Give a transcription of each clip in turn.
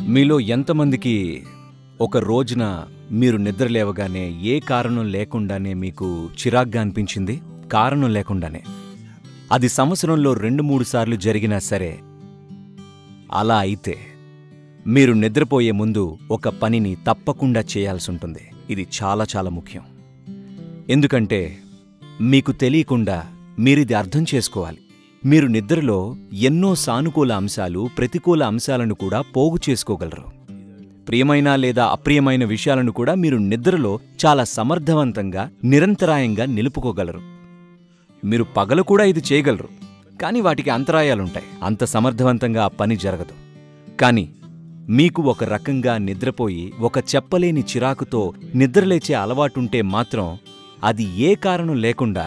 మీలో ఎంతమందికి ఒక రోజున మీరు నిద్ర లేవగానే ఏ కారణం లేకుండానే మీకు చిరాగ్గా అనిపించింది కారణం లేకుండానే అది సంవత్సరంలో రెండు మూడు సార్లు జరిగినా సరే అలా అయితే మీరు నిద్రపోయే ముందు ఒక పనిని తప్పకుండా చేయాల్సి ఉంటుంది ఇది చాలా చాలా ముఖ్యం ఎందుకంటే మీకు తెలియకుండా మీరిది అర్థం చేసుకోవాలి మీరు నిద్రలో ఎన్నో సానుకూల అంశాలు ప్రతికూల అంశాలను కూడా పోగు చేసుకోగలరు ప్రియమైన లేదా అప్రియమైన విషయాలను కూడా మీరు నిద్రలో చాలా సమర్థవంతంగా నిరంతరాయంగా నిలుపుకోగలరు మీరు పగలు కూడా ఇది చేయగలరు కానీ వాటికి అంతరాయాలుంటాయి అంత సమర్థవంతంగా ఆ పని జరగదు కానీ మీకు ఒక రకంగా నిద్రపోయి ఒక చెప్పలేని చిరాకుతో నిద్రలేచే అలవాటుంటే మాత్రం అది ఏ కారణం లేకుండా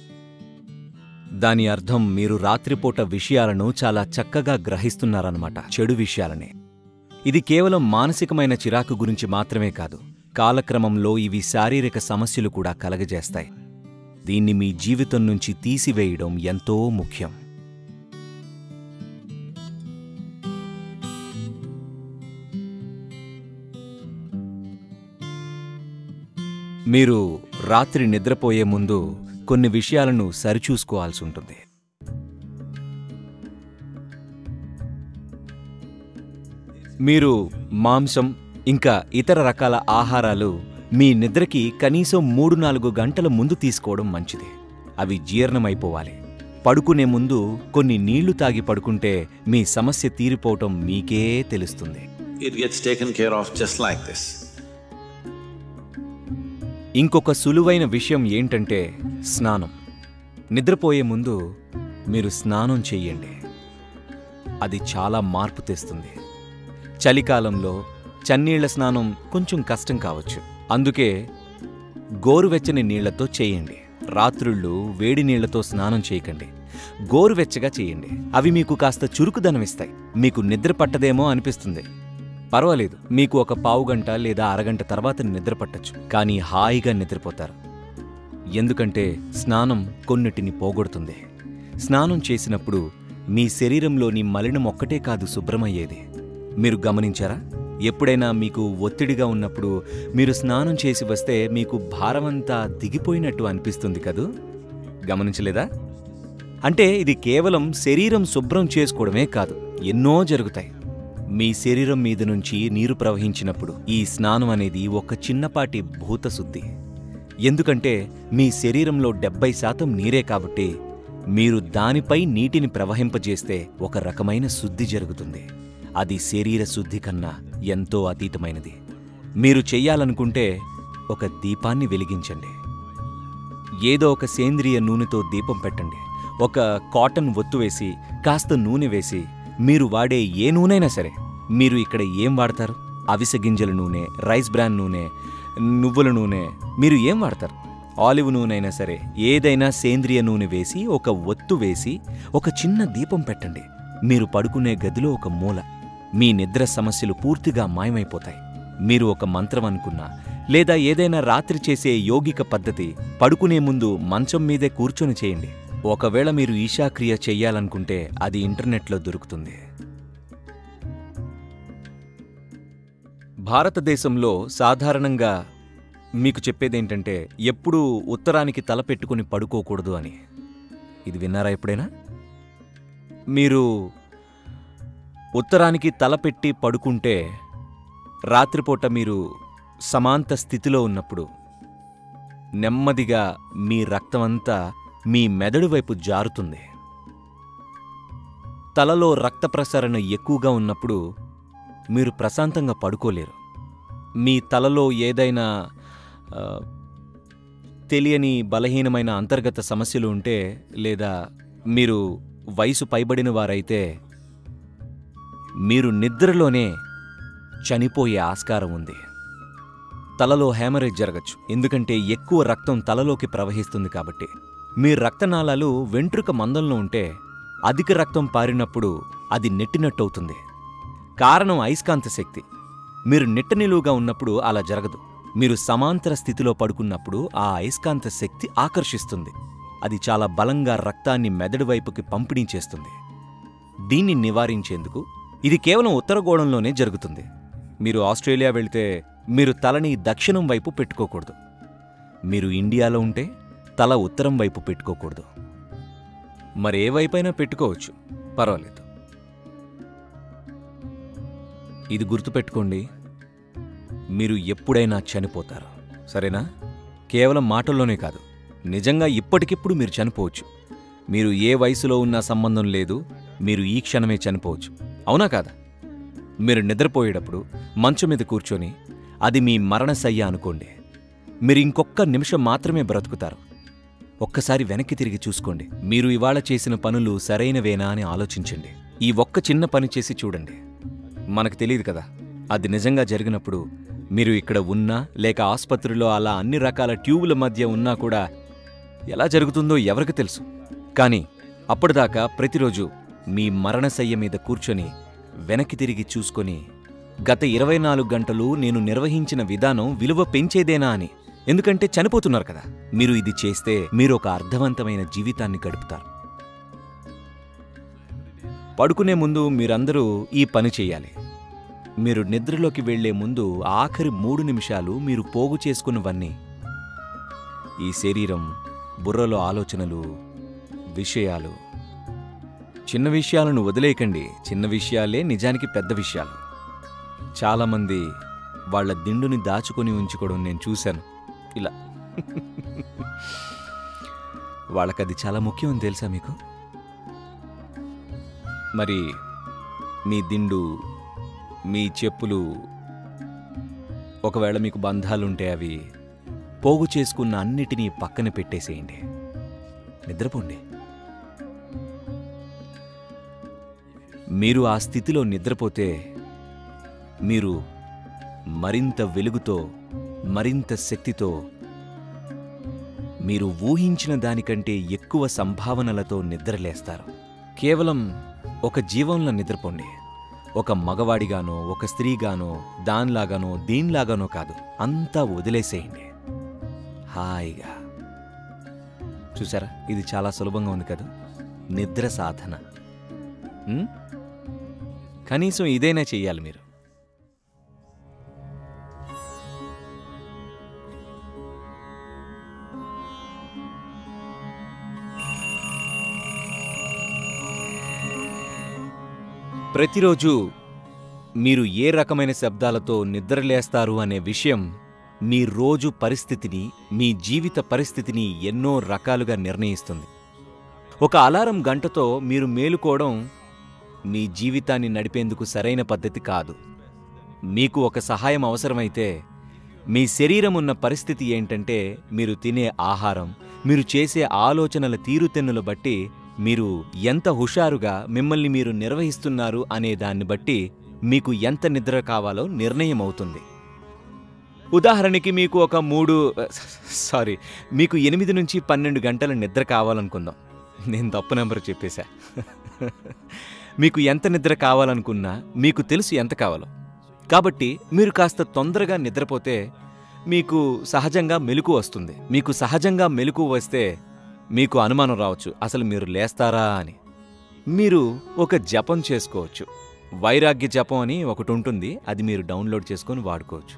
దాని అర్థం మీరు రాత్రిపూట విషయాలను చాలా చక్కగా గ్రహిస్తున్నారన్నమాట చెడు విషయాలని ఇది కేవలం మానసికమైన చిరాకు గురించి మాత్రమే కాదు కాలక్రమంలో ఇవి శారీరక సమస్యలు కూడా కలగజేస్తాయి దీన్ని మీ జీవితం నుంచి తీసివేయడం ఎంతో ముఖ్యం మీరు రాత్రి నిద్రపోయే ముందు కొన్ని విషయాలను సరిచూసుకోవాల్సి ఉంటుంది మీరు మాంసం ఇంకా ఇతర రకాల ఆహారాలు మీ నిద్రకి కనీసం మూడు నాలుగు గంటల ముందు తీసుకోవడం మంచిది అవి జీర్ణమైపోవాలి పడుకునే ముందు కొన్ని నీళ్లు తాగి పడుకుంటే మీ సమస్య తీరిపోవటం మీకే తెలుస్తుంది It gets taken care of just like this. ఇంకొక సులువైన విషయం ఏంటంటే స్నానం నిద్రపోయే ముందు మీరు స్నానం చెయ్యండి అది చాలా మార్పు తెస్తుంది చలికాలంలో చన్నీళ్ల స్నానం కొంచెం కష్టం కావచ్చు అందుకే గోరువెచ్చని నీళ్లతో చేయండి రాత్రుళ్ళు వేడి నీళ్లతో స్నానం చేయకండి గోరువెచ్చగా చేయండి అవి మీకు కాస్త చురుకుదనమిస్తాయి మీకు నిద్ర పట్టదేమో అనిపిస్తుంది పర్వాలేదు మీకు ఒక పావు గంట లేదా అరగంట తర్వాత నిద్ర పట్టచ్చు కానీ హాయిగా నిద్రపోతారు ఎందుకంటే స్నానం కొన్నిటిని పోగొడుతుంది స్నానం చేసినప్పుడు మీ శరీరంలోని మలినం ఒక్కటే కాదు శుభ్రమయ్యేది మీరు గమనించారా ఎప్పుడైనా మీకు ఒత్తిడిగా ఉన్నప్పుడు మీరు స్నానం చేసి వస్తే మీకు భారమంతా దిగిపోయినట్టు అనిపిస్తుంది కదూ గమనించలేదా అంటే ఇది కేవలం శరీరం శుభ్రం చేసుకోవడమే కాదు ఎన్నో జరుగుతాయి మీ శరీరం మీద నుంచి నీరు ప్రవహించినప్పుడు ఈ స్నానం అనేది ఒక చిన్నపాటి భూతశుద్ధి ఎందుకంటే మీ శరీరంలో డెబ్బై శాతం నీరే కాబట్టి మీరు దానిపై నీటిని ప్రవహింపజేస్తే ఒక రకమైన శుద్ధి జరుగుతుంది అది శరీర శుద్ధి కన్నా ఎంతో అతీతమైనది మీరు చెయ్యాలనుకుంటే ఒక దీపాన్ని వెలిగించండి ఏదో ఒక సేంద్రియ నూనెతో దీపం పెట్టండి ఒక కాటన్ ఒత్తు వేసి కాస్త నూనె వేసి మీరు వాడే ఏ నూనెైనా సరే మీరు ఇక్కడ ఏం వాడతారు అవిసె గింజల నూనె రైస్ బ్రాన్ నూనె నువ్వుల నూనె మీరు ఏం వాడతారు ఆలివ్ నూనె అయినా సరే ఏదైనా సేంద్రియ నూనె వేసి ఒక ఒత్తు వేసి ఒక చిన్న దీపం పెట్టండి మీరు పడుకునే గదిలో ఒక మూల మీ నిద్ర సమస్యలు పూర్తిగా మాయమైపోతాయి మీరు ఒక మంత్రం అనుకున్నా లేదా ఏదైనా రాత్రి చేసే యోగిక పద్ధతి పడుకునే ముందు మంచం మీదే కూర్చొని చేయండి ఒకవేళ మీరు ఈశాక్రియ చెయ్యాలనుకుంటే అది ఇంటర్నెట్లో దొరుకుతుంది భారతదేశంలో సాధారణంగా మీకు చెప్పేదేంటంటే ఎప్పుడూ ఉత్తరానికి తల పెట్టుకుని పడుకోకూడదు అని ఇది విన్నారా ఎప్పుడైనా మీరు ఉత్తరానికి తల పెట్టి పడుకుంటే రాత్రిపూట మీరు సమాంత స్థితిలో ఉన్నప్పుడు నెమ్మదిగా మీ రక్తమంతా మీ మెదడు వైపు జారుతుంది తలలో రక్త ప్రసరణ ఎక్కువగా ఉన్నప్పుడు మీరు ప్రశాంతంగా పడుకోలేరు మీ తలలో ఏదైనా ఆ, తెలియని బలహీనమైన అంతర్గత సమస్యలు ఉంటే లేదా మీరు వయసు పైబడిన వారైతే మీరు నిద్రలోనే చనిపోయే ఆస్కారం ఉంది తలలో హ్యామరేజ్ జరగచ్చు ఎందుకంటే ఎక్కువ రక్తం తలలోకి ప్రవహిస్తుంది కాబట్టి మీ రక్తనాళాలు వెంట్రుక మందంలో ఉంటే అధిక రక్తం పారినప్పుడు అది నెట్టినట్టవుతుంది కారణం అయస్కాంత శక్తి మీరు నిట్ట నిలువుగా ఉన్నప్పుడు అలా జరగదు మీరు సమాంతర స్థితిలో పడుకున్నప్పుడు ఆ అయస్కాంత శక్తి ఆకర్షిస్తుంది అది చాలా బలంగా రక్తాన్ని మెదడు వైపుకి పంపిణీ చేస్తుంది దీన్ని నివారించేందుకు ఇది కేవలం ఉత్తర గోళంలోనే జరుగుతుంది మీరు ఆస్ట్రేలియా వెళ్తే మీరు తలని దక్షిణం వైపు పెట్టుకోకూడదు మీరు ఇండియాలో ఉంటే తల ఉత్తరం వైపు పెట్టుకోకూడదు మరి ఏ వైపైనా పెట్టుకోవచ్చు పర్వాలేదు ఇది గుర్తుపెట్టుకోండి మీరు ఎప్పుడైనా చనిపోతారు సరేనా కేవలం మాటల్లోనే కాదు నిజంగా ఇప్పటికిప్పుడు మీరు చనిపోవచ్చు మీరు ఏ వయసులో ఉన్నా సంబంధం లేదు మీరు ఈ క్షణమే చనిపోవచ్చు అవునా కాదా మీరు నిద్రపోయేటప్పుడు మంచం మీద కూర్చొని అది మీ మరణశయ్య అనుకోండి మీరు ఇంకొక్క నిమిషం మాత్రమే బ్రతుకుతారు ఒక్కసారి వెనక్కి తిరిగి చూసుకోండి మీరు ఇవాళ చేసిన పనులు సరైనవేనా అని ఆలోచించండి ఈ ఒక్క చిన్న పని చేసి చూడండి మనకు తెలియదు కదా అది నిజంగా జరిగినప్పుడు మీరు ఇక్కడ ఉన్నా లేక ఆసుపత్రిలో అలా అన్ని రకాల ట్యూబుల మధ్య ఉన్నా కూడా ఎలా జరుగుతుందో ఎవరికి తెలుసు కానీ అప్పటిదాకా ప్రతిరోజు మీ మరణశయ్య మీద కూర్చొని వెనక్కి తిరిగి చూసుకొని గత ఇరవై నాలుగు గంటలు నేను నిర్వహించిన విధానం విలువ పెంచేదేనా అని ఎందుకంటే చనిపోతున్నారు కదా మీరు ఇది చేస్తే మీరు ఒక అర్థవంతమైన జీవితాన్ని గడుపుతారు పడుకునే ముందు మీరందరూ ఈ పని చేయాలి మీరు నిద్రలోకి వెళ్లే ముందు ఆఖరి మూడు నిమిషాలు మీరు పోగు చేసుకున్నవన్నీ ఈ శరీరం బుర్రలో ఆలోచనలు విషయాలు చిన్న విషయాలను వదిలేయకండి చిన్న విషయాలే నిజానికి పెద్ద విషయాలు చాలామంది వాళ్ళ దిండుని దాచుకొని ఉంచుకోవడం నేను చూశాను ఇలా వాళ్ళకది చాలా ముఖ్యం అని తెలుసా మీకు మరి మీ దిండు మీ చెప్పులు ఒకవేళ మీకు బంధాలుంటే అవి పోగు చేసుకున్న అన్నిటినీ పక్కన పెట్టేసేయండి నిద్రపోండి మీరు ఆ స్థితిలో నిద్రపోతే మీరు మరింత వెలుగుతో మరింత శక్తితో మీరు ఊహించిన దానికంటే ఎక్కువ సంభావనలతో నిద్రలేస్తారు కేవలం ఒక జీవంలో నిద్రపోండి ఒక మగవాడిగానో ఒక స్త్రీగానో దానిలాగానో దీనిలాగానో కాదు అంతా వదిలేసేయండి హాయిగా చూసారా ఇది చాలా సులభంగా ఉంది కదా నిద్ర సాధన ఉం? కనీసం ఇదైనా చెయ్యాలి మీరు ప్రతిరోజు మీరు ఏ రకమైన శబ్దాలతో నిద్రలేస్తారు అనే విషయం మీ రోజు పరిస్థితిని మీ జీవిత పరిస్థితిని ఎన్నో రకాలుగా నిర్ణయిస్తుంది ఒక అలారం గంటతో మీరు మేలుకోవడం మీ జీవితాన్ని నడిపేందుకు సరైన పద్ధతి కాదు మీకు ఒక సహాయం అవసరమైతే మీ శరీరం ఉన్న పరిస్థితి ఏంటంటే మీరు తినే ఆహారం మీరు చేసే ఆలోచనల తీరుతెన్నులు బట్టి మీరు ఎంత హుషారుగా మిమ్మల్ని మీరు నిర్వహిస్తున్నారు అనే దాన్ని బట్టి మీకు ఎంత నిద్ర కావాలో నిర్ణయం అవుతుంది ఉదాహరణకి మీకు ఒక మూడు సారీ మీకు ఎనిమిది నుంచి పన్నెండు గంటల నిద్ర కావాలనుకుందాం నేను తప్పు నెంబర్ చెప్పేశా మీకు ఎంత నిద్ర కావాలనుకున్నా మీకు తెలుసు ఎంత కావాలో కాబట్టి మీరు కాస్త తొందరగా నిద్రపోతే మీకు సహజంగా మెలకు వస్తుంది మీకు సహజంగా మెలకు వస్తే మీకు అనుమానం రావచ్చు అసలు మీరు లేస్తారా అని మీరు ఒక జపం చేసుకోవచ్చు వైరాగ్య జపం అని ఒకటి ఉంటుంది అది మీరు డౌన్లోడ్ చేసుకొని వాడుకోవచ్చు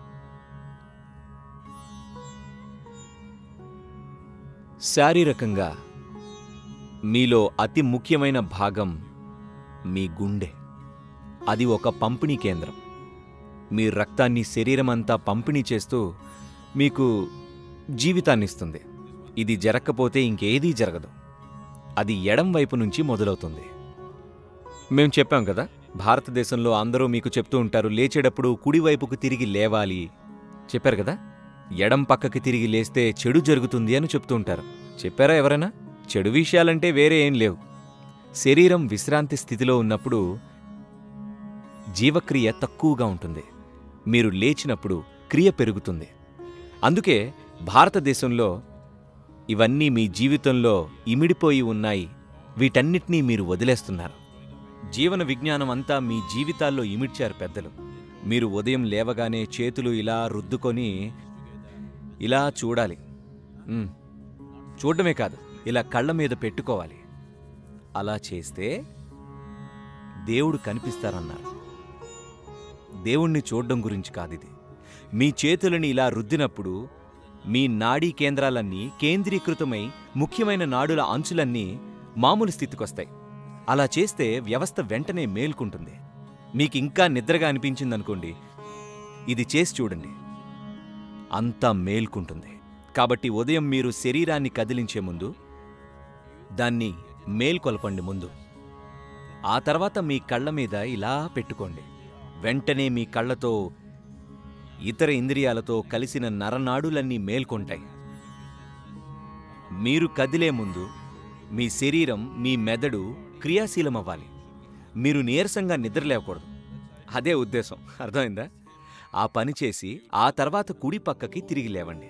శారీరకంగా మీలో అతి ముఖ్యమైన భాగం మీ గుండె అది ఒక పంపిణీ కేంద్రం మీ రక్తాన్ని శరీరమంతా పంపిణీ చేస్తూ మీకు జీవితాన్నిస్తుంది ఇది జరగకపోతే ఇంకేదీ జరగదు అది ఎడం వైపు నుంచి మొదలవుతుంది మేం చెప్పాం కదా భారతదేశంలో అందరూ మీకు చెప్తూ ఉంటారు లేచేటప్పుడు కుడివైపుకు తిరిగి లేవాలి చెప్పారు కదా ఎడం పక్కకి తిరిగి లేస్తే చెడు జరుగుతుంది అని చెప్తూ ఉంటారు చెప్పారా ఎవరైనా చెడు విషయాలంటే వేరే ఏం లేవు శరీరం విశ్రాంతి స్థితిలో ఉన్నప్పుడు జీవక్రియ తక్కువగా ఉంటుంది మీరు లేచినప్పుడు క్రియ పెరుగుతుంది అందుకే భారతదేశంలో ఇవన్నీ మీ జీవితంలో ఇమిడిపోయి ఉన్నాయి వీటన్నిటినీ మీరు వదిలేస్తున్నారు జీవన విజ్ఞానం అంతా మీ జీవితాల్లో ఇమిడ్చారు పెద్దలు మీరు ఉదయం లేవగానే చేతులు ఇలా రుద్దుకొని ఇలా చూడాలి ఉమ్, చూడడమే కాదు ఇలా కళ్ళ మీద పెట్టుకోవాలి అలా చేస్తే దేవుడు కనిపిస్తారన్నారు దేవుణ్ణి చూడడం గురించి కాదిది మీ చేతులని ఇలా రుద్దినప్పుడు మీ నాడీ కేంద్రాలన్నీ కేంద్రీకృతమై ముఖ్యమైన నాడుల అంచులన్నీ మామూలు స్థితికొస్తాయి అలా చేస్తే వ్యవస్థ వెంటనే మేల్కుంటుంది మీకింకా నిద్రగా అనిపించిందనుకోండి ఇది చేసి చూడండి అంతా మేల్కుంటుంది కాబట్టి ఉదయం మీరు శరీరాన్ని కదిలించే ముందు దాన్ని మేల్కొల్పండి ముందు ఆ తర్వాత మీ కళ్ళ మీద ఇలా పెట్టుకోండి వెంటనే మీ కళ్ళతో ఇతర ఇంద్రియాలతో కలిసిన నరనాడులన్నీ మేల్కొంటాయి మీరు కదిలే ముందు మీ శరీరం మీ మెదడు క్రియాశీలమవ్వాలి మీరు నీరసంగా నిద్రలేవకూడదు అదే ఉద్దేశం అర్థమైందా ఆ పని చేసి ఆ తర్వాత కుడి పక్కకి తిరిగి లేవండి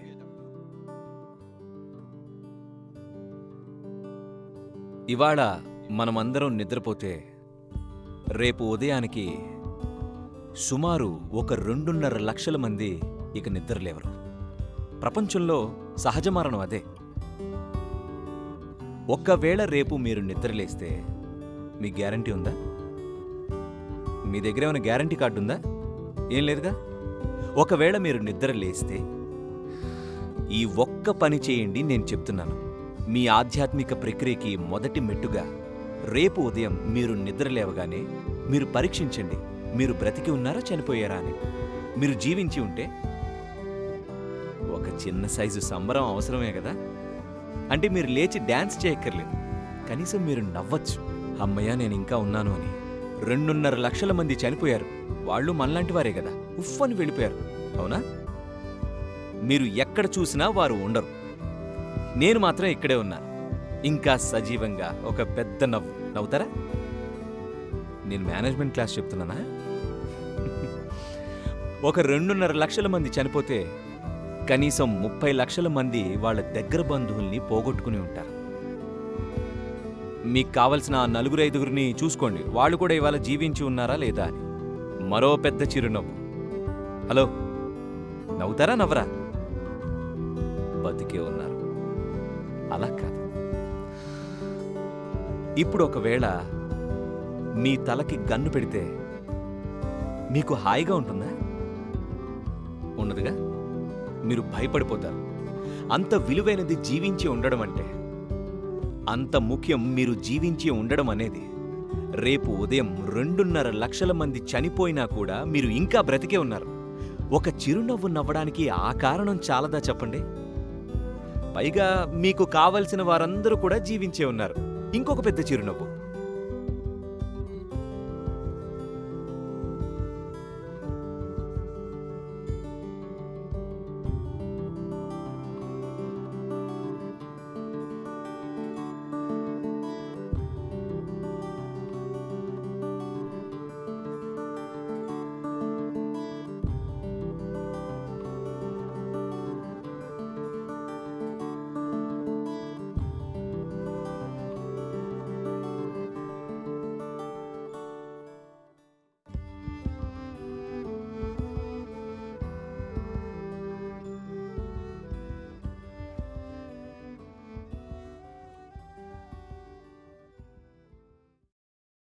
ఇవాళ మనమందరం నిద్రపోతే రేపు ఉదయానికి సుమారు ఒక రెండున్నర లక్షల మంది ఇక నిద్రలేవరు ప్రపంచంలో సహజ మరణం అదే ఒక్కవేళ రేపు మీరు నిద్రలేస్తే మీ గ్యారంటీ ఉందా మీ దగ్గర ఏమైనా గ్యారంటీ కార్డు ఉందా ఏం లేదుగా ఒకవేళ మీరు నిద్ర లేస్తే ఈ ఒక్క పని చేయండి నేను చెప్తున్నాను మీ ఆధ్యాత్మిక ప్రక్రియకి మొదటి మెట్టుగా రేపు ఉదయం మీరు నిద్ర లేవగానే మీరు పరీక్షించండి మీరు బ్రతికి ఉన్నారా చనిపోయారా అని మీరు జీవించి ఉంటే ఒక చిన్న సైజు సంబరం అవసరమే కదా అంటే మీరు లేచి డ్యాన్స్ చేయక్కర్లేదు కనీసం మీరు నవ్వచ్చు అమ్మయ్య నేను ఇంకా ఉన్నాను అని రెండున్నర లక్షల మంది చనిపోయారు వాళ్ళు మనలాంటి వారే కదా ఉఫ్ అని వెళ్ళిపోయారు అవునా మీరు ఎక్కడ చూసినా వారు ఉండరు నేను మాత్రం ఇక్కడే ఉన్నాను ఇంకా సజీవంగా ఒక పెద్ద నవ్వు నవ్వుతారా నేను మేనేజ్మెంట్ క్లాస్ చెప్తున్నానా ఒక రెండున్నర లక్షల మంది చనిపోతే కనీసం ముప్పై లక్షల మంది వాళ్ళ దగ్గర బంధువుల్ని పోగొట్టుకుని ఉంటారు మీకు కావలసిన ఆ నలుగురు ఐదుగురిని చూసుకోండి వాళ్ళు కూడా ఇవాళ జీవించి ఉన్నారా లేదా అని మరో పెద్ద చిరునవ్వు హలో నవ్వుతారా నవ్వరా బతికే ఉన్నారు అలా కాదు ఇప్పుడు ఒకవేళ మీ తలకి గన్ను పెడితే మీకు హాయిగా ఉంటుందా ఉండదుగా మీరు భయపడిపోతారు అంత విలువైనది జీవించి ఉండడం అంటే అంత ముఖ్యం మీరు జీవించి ఉండడం అనేది రేపు ఉదయం రెండున్నర లక్షల మంది చనిపోయినా కూడా మీరు ఇంకా బ్రతికే ఉన్నారు ఒక చిరునవ్వు నవ్వడానికి ఆ కారణం చాలదా చెప్పండి పైగా మీకు కావలసిన వారందరూ కూడా జీవించే ఉన్నారు ఇంకొక పెద్ద చిరునవ్వు